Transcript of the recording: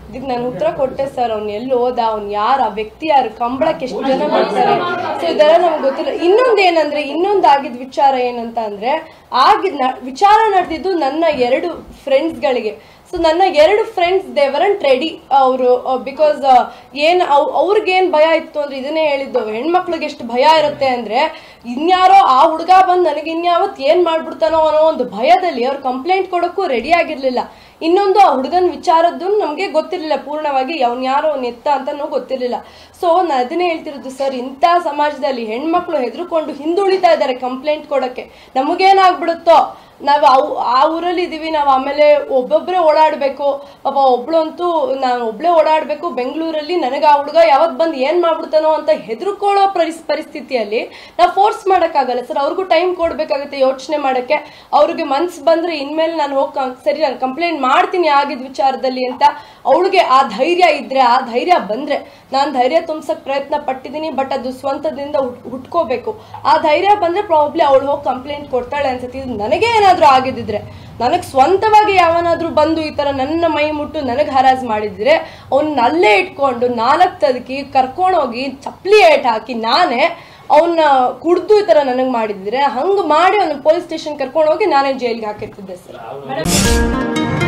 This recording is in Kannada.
ಇದಕ್ಕೆ ನಾನು ಉತ್ತರ ಕೊಟ್ಟೆ ಸರ್ ಅವ್ನು ಎಲ್ಲಿ ಹೋದ ಅವ್ನು ಯಾರು ಆ ವ್ಯಕ್ತಿ ಯಾರು ಕಂಬಳಕ್ಕೆ ಎಷ್ಟು ಜನ ಬರ್ತಾರೆ ಸೊ ಇದೆಲ್ಲ ನಮ್ಗೆ ಗೊತ್ತಿಲ್ಲ ಇನ್ನೊಂದು ಏನಂದ್ರೆ ಇನ್ನೊಂದು ಆಗಿದ್ ವಿಚಾರ ಏನಂತ ಅಂದ್ರೆ ಆಗಿದ್ ನ- ವಿಚಾರ ನಡೆದಿದ್ದು ನನ್ನ ಎರಡು ಫ್ರೆಂಡ್ಸ್ಗಳಿಗೆ ಸೊ ನನ್ನ ಎರಡು ಫ್ರೆಂಡ್ಸ್ ದೇವರನ್ ರೆಡಿ ಅವರು ಬಿಕಾಸ್ ಏನ್ ಅವ್- ಅವ್ರಿಗೇನ್ ಭಯ ಇತ್ತು ಅಂದ್ರೆ ಇದನ್ನೇ ಹೇಳಿದ್ದು ಹೆಣ್ಮಕ್ಳಿಗೆ ಎಷ್ಟು ಭಯ ಇರುತ್ತೆ ಅಂದ್ರೆ ಇನ್ಯಾರೋ ಆ ಹುಡುಗ ಬಂದು ನನಗೆ ಇನ್ಯಾವತ್ ಏನ್ ಮಾಡ್ಬಿಡ್ತಾನೋ ಅನ್ನೋ ಒಂದು ಭಯದಲ್ಲಿ ಅವ್ರು ಕಂಪ್ಲೇಂಟ್ ಕೊಡೋಕ್ಕೂ ರೆಡಿ ಆಗಿರ್ಲಿಲ್ಲ ಇನ್ನೊಂದು ಆ ಹುಡುಗನ ವಿಚಾರದ್ದು ನಮಗೆ ಗೊತ್ತಿರಲಿಲ್ಲ ಪೂರ್ಣವಾಗಿ ಅವ್ನು ಯಾರೋ ಅವ್ನು ಎತ್ತ ಅಂತನೂ ಗೊತ್ತಿರಲಿಲ್ಲ ಸೊ ನಾನು ಅದನ್ನೇ ಹೇಳ್ತಿರೋದು ಸರ್ ಇಂಥ ಸಮಾಜದಲ್ಲಿ ಹೆಣ್ಮಕ್ಳು ಹೆದರ್ಕೊಂಡು ಹಿಂದುಳಿತಾ ಇದ್ದಾರೆ ಕಂಪ್ಲೇಂಟ್ ಕೊಡಕ್ಕೆ ನಮಗೇನಾಗ್ಬಿಡುತ್ತೋ ನಾವು ಅವು ಆ ಊರಲ್ಲಿ ಇದೀವಿ ನಾವು ಆಮೇಲೆ ಒಬ್ಬೊಬ್ಬರೇ ಓಡಾಡಬೇಕು ಪಾಪ ಒಬ್ಳಂತೂ ನಾನು ಒಬ್ಳೇ ಓಡಾಡಬೇಕು ಬೆಂಗಳೂರಲ್ಲಿ ನನಗೆ ಆ ಹುಡುಗ ಯಾವತ್ತು ಬಂದು ಏನು ಮಾಡ್ಬಿಡ್ತಾನೋ ಅಂತ ಹೆದರ್ಕೊಳ್ಳೋ ಪರಿಸ್ ಪರಿಸ್ಥಿತಿಯಲ್ಲಿ ನಾವು ಫೋರ್ಸ್ ಮಾಡೋಕ್ಕಾಗಲ್ಲ ಸರ್ ಅವ್ರಿಗೂ ಟೈಮ್ ಕೊಡಬೇಕಾಗುತ್ತೆ ಯೋಚನೆ ಮಾಡೋಕ್ಕೆ ಅವ್ರಿಗೆ ಮನ್ಸು ಬಂದರೆ ಇನ್ಮೇಲೆ ನಾನು ಹೋಗಿ ಸರಿ ನಾನು ಕಂಪ್ಲೇಂಟ್ ಮಾಡ್ತೀನಿ ಆಗಿದ್ದ ವಿಚಾರದಲ್ಲಿ ಅಂತ ಅವಳಿಗೆ ಆ ಧೈರ್ಯ ಇದ್ರೆ ಆ ಧೈರ್ಯ ಬಂದ್ರೆ ನಾನು ಧೈರ್ಯ ತುಂಬ್ಸಕ್ ಪ್ರಯತ್ನ ಪಟ್ಟಿದ್ದೀನಿ ಬಟ್ ಅದು ಸ್ವಂತದಿಂದ ಹುಟ್- ಹುಟ್ಕೋಬೇಕು ಆ ಧೈರ್ಯ ಬಂದ್ರೆ ಪ್ರಾಬ್ಲಿ ಅವಳು ಹೋಗಿ ಕಂಪ್ಲೇಂಟ್ ಕೊಡ್ತಾಳೆ ಅನ್ಸುತ್ತೆ ಇದು ನನಗೆ ಏನಾದ್ರೂ ಆಗಿದ್ದಿದ್ರೆ ನನಗೆ ಸ್ವಂತವಾಗಿ ಯಾವನಾದ್ರೂ ಬಂದು ಈ ತರ ನನ್ನ ಮೈ ಮುಟ್ಟು ನನಗೆ ಹರಾಜ್ ಮಾಡಿದ್ರೆ ಅವ್ನ ಅಲ್ಲೇ ಇಟ್ಕೊಂಡು ನಾಲ್ಕು ತದಕಿ ಕರ್ಕೊಂಡೋಗಿ ಚಪ್ಪಲಿ ಏಟ್ ಹಾಕಿ ನಾನೇ ಅವನ್ನ ಕುಡ್ದು ಈ ತರ ನನಗೆ ಮಾಡಿದ್ರೆ ಹಂಗ್ ಮಾಡಿ ಅವ್ನ ಪೊಲೀಸ್ ಸ್ಟೇಷನ್ ಕರ್ಕೊಂಡು ಹೋಗಿ ನಾನೇ ಜೈಲ್ಗೆ ಹಾಕಿರ್ತಿದ್ದೆ ಸರ್